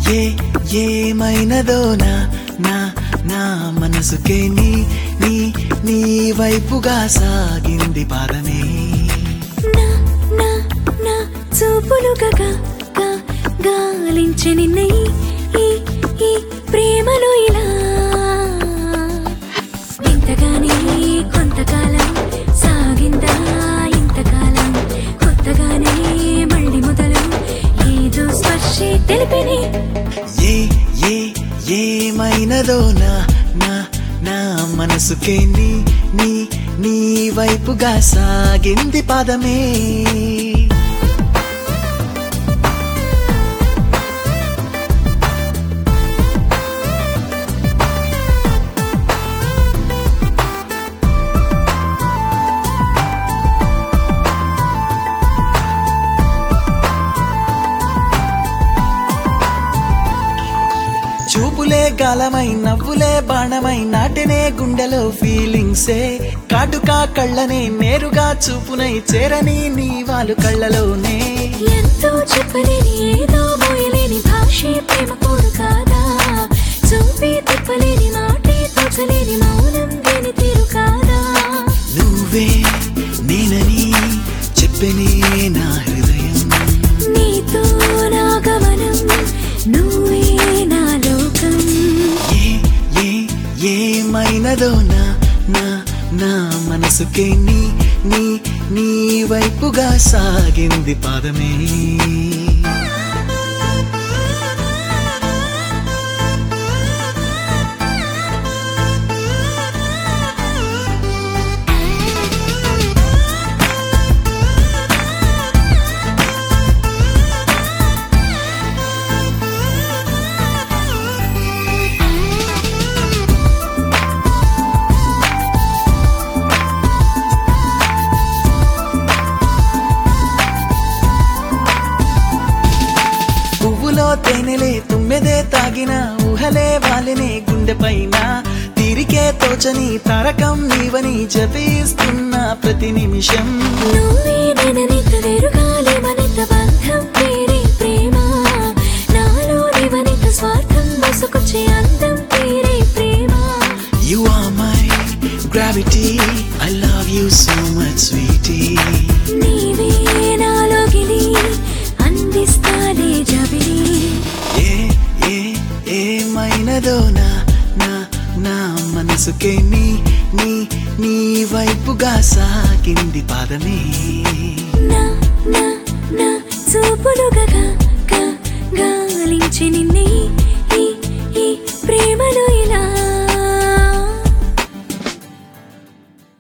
ఏ ఏమైనదో నా నా నా మనసుకే నీ నీ నీ వైపుగా సాగింది పాదమే నా నా నా చూపులు గగా గా గాలించి నిన్న ఈ ఈ ఈ ప్రేమలో ఇలా ఇంతగానే కొంతకాలం సాగిందా ఇంతకాలం కొత్తగానే మళ్ళీ మొదలు ఏదో స్పర్శే తెలిపిని ఏ ఏ ఏమైనదో నా నా నా మనసుకే నీ నీ నీ వైపుగా సాగింది పాదమే చూపులే గాలమై నవ్వులే బాణమై నాటినే గుండెలో ఫీలింగ్సే కాటుకా కళ్ళనే నేరుగా చూపునై చేరని నీ వాళ్ళు కళ్ళలోనే ఎంతో చెప్పలేని ఏదో మోయలేని భాషే ప్రేమ కోడు కాదా చూపి తిప్పలేని మాటే తోచలేని మౌనం దేని తీరు కాదా నువ్వే నేనని చెప్పనే నా హృదయం నీతో నా గమనం నువ్వే నా లోకం ఏ ఏ ఏమైనదో నా నా నా మనసుకే నీ నీ నీ వైపుగా సాగింది పాదమే పువ్వులో తేనెలే తుమ్మెదే తాగిన ఊహలే వాలినే గుండె పైన తీరికే తోచని తారకం నీవని జపిస్తున్న ప్రతి నిమిషం నువ్వే నేననిత వేరుగాలి మనిత బంధం పేరే ప్రేమ నాలో నివనిత స్వార్థం మసుకొచ్చే అందం పేరే ప్రేమ You are my gravity. I love you so much, sweetie. నీవే నాలో గిలి అందిస్తాలే జబిలి ఏ ఏ ఏమైనదో నా నా నా మనసుకే నీ నీ నీ వైపుగా సాగింది పాదమే నా నా నా చూపులు గగా గా గాలించి నిన్నే ఈ ఈ ప్రేమలో